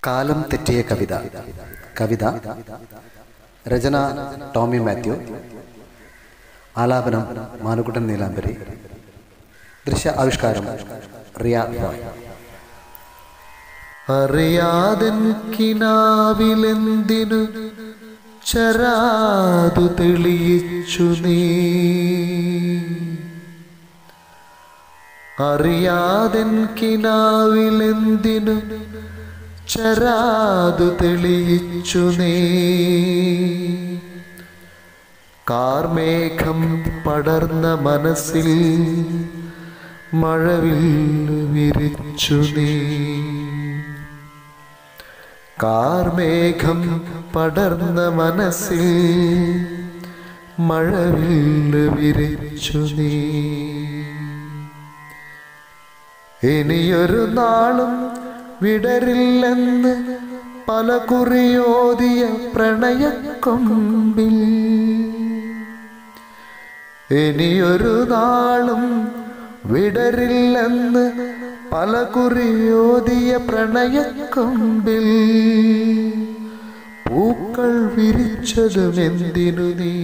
കാലം തെറ്റിയ കവിത കവിത രചന ടോമി മാത്യു ആലാപനം മാനുകുട്ടൻ നീലാംബരി ദൃശ്യ ആവിഷ്കാരം റിയ റോയ് അറിയാതൻ കിനാവിലെന്തിനു ചരാതു തെളിയിച്ചു നീ അറിയാതൻ കിനാവിലെന്തിനു ചരാതു തെളിയിച്ചു നീ കാർമേഘം പടർന്ന മനസ്സിൽ മഴവിൽ വിരിച്ചു നീ കാർമേഘം പടർന്ന മനസ്സിൽ മഴവിൽ വിരിച്ചു നീ ഇനിയൊരു നാളും വിടരില്ലെന്ന് പല കുറിയോതിയ പ്രണയക്കൊമ്പിൽ ഇനിയൊരു നാളും വിടരില്ലെന്ന് പല കുറിയോതിയ പ്രണയക്കൊമ്പിൽ പൂക്കൾ വിരിച്ചതും എന്തിനു നീ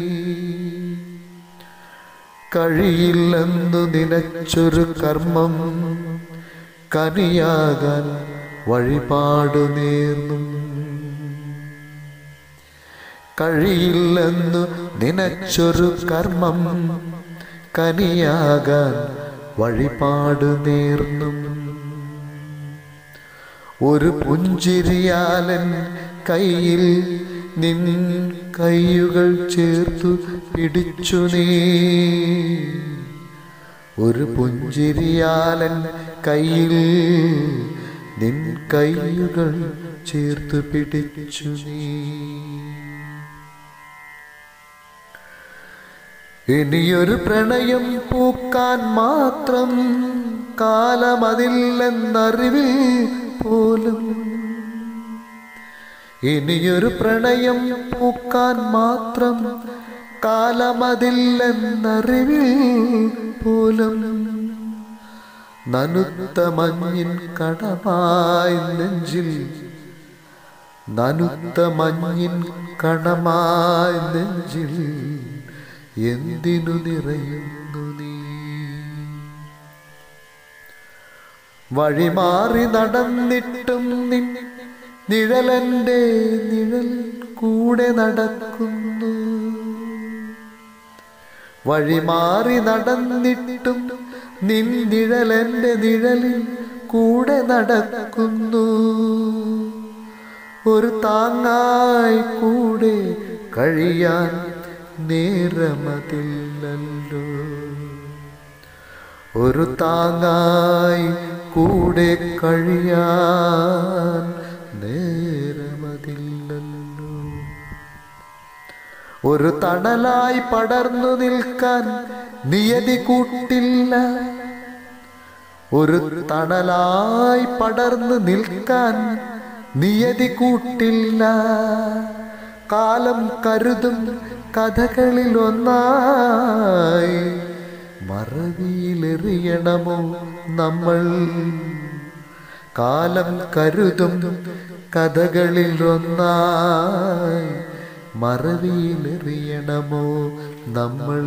കഴിയില്ലെന്നു നിനച്ചൊരു കർമ്മം കനിയാകാൻ വഴിപാടു നേർന്നും കഴിയില്ലെന്നു നിനച്ചൊരു കർമ്മം കനിയാകാൻ വഴിപാടു നേർന്നും ഒരു പുഞ്ചിരിയാലൻ കയ്യിൽ നിൻ കയ്യുകൾ ചേർത്തു പിടിച്ചു നീ ഒരു പുഞ്ചിരിയാലൻ കയ്യിൽ നിൻ കയ്യുകൾ ചേർത്തു പിടിച്ചു നീ ഇനിയൊരു പ്രണയം പൂക്കാൻ മാത്രം കാലമതില്ലെന്നറിവിൽ പോലും ഇനിയൊരു പ്രണയം പൂക്കാൻ മാത്രം കാലമതില്ലെന്നറിവിൽ പോലും നനുത്ത മഞ്ഞിൻ കടമായി നെഞ്ചിൽ നനുത്ത മഞ്ഞിൻ കണമായി നെഞ്ചിൽ എന്തിനു നിറയുന്നു നീ വഴിമാറി നടന്നിട്ടും നിൻ നിഴലന്റെ നിഴൽ കൂടെ നടക്കുന്നു വഴിമാറി നടന്നിട്ടും നിൻ നിഴലന്റെ നിഴലിൽ കൂടെ നടക്കുന്നു ഒരു താങ്ങായി കൂടെ കഴിയാൻ നേരമതില്ലല്ലോ ഒരു താങ്ങായി കൂടെ കഴിയാൻ നേരമതില്ലല്ലോ ഒരു തണലായി പടർന്നു നിൽക്കാൻ നിയതി കൂട്ടില്ല ഒരു തണലായി പടർന്നു നിൽക്കാൻ നിയതി കൂട്ടില്ല കാലം കരുതും കഥകളിൽ ഒന്നായി മറവിയിലെറിയണമോ നമ്മൾ കാലം കരുതും കഥകളിൽ ഒന്നായി മറവിയിലെറിയണമോ നമ്മൾ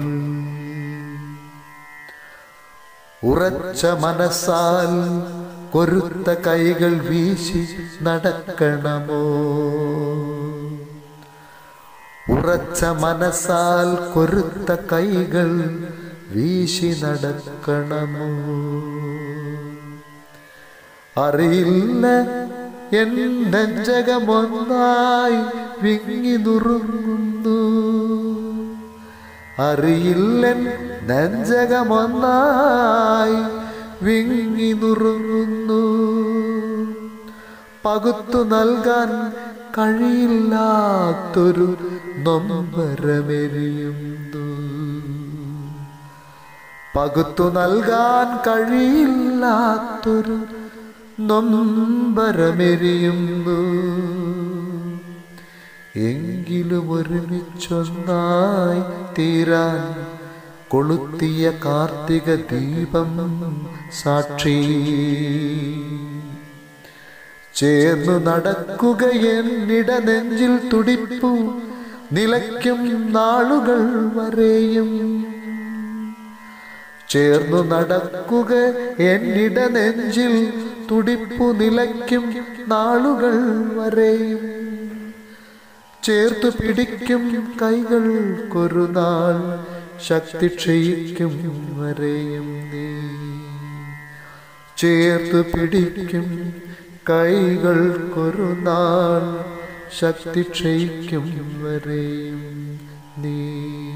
ഉറച്ച മനസ്സാൽ കൊരുത്ത കൈകൾ വീശി നടക്കണമോ ഉറച്ച മനസ്സാൽ കൊരുത്ത കൈകൾ വീശി നടക്കണമോ അറിയില്ല എൻ നെഞ്ചകമൊന്നായി വിങ്ങി നുറുങ്ങുന്നു അറിയില്ലൻ നെഞ്ചകമൊന്നായി വിങ്ങി നുറുങ്ങുന്നു പകുത്തു നൽകാൻ കഴിയില്ലാത്തൊരു നൊമ്പരമെരിയുന്നു പകുത്തു നൽകാൻ കഴിയില്ലാത്തൊരു നൊമ്പരമെരിയുന്നു എങ്കിലും ഒരുമിച്ചൊന്നായി തീരാൻ കൊളുത്തിയ കാർത്തിക ദീപം സാക്ഷി ചേർന്നു നടക്കുക എന്നിട നെഞ്ചിൽ തുടിപ്പു നിലയ്ക്കും നാളുകൾ വരെയും ചേർന്നു നടക്കുക എന്നിട നെഞ്ചിൽ തുടിപ്പു നിലയ്ക്കും നാളുകൾ വരെയും ചേർത്തു പിടിക്കും കൈകൾക്കൊരു നാൾ ശക്തി ക്ഷയിക്കും വരെയും നീ ചേർത്തു പിടിക്കും കൈകൾക്കൊരു നാൾ ശക്തി ക്ഷയിക്കും വരെയും നീ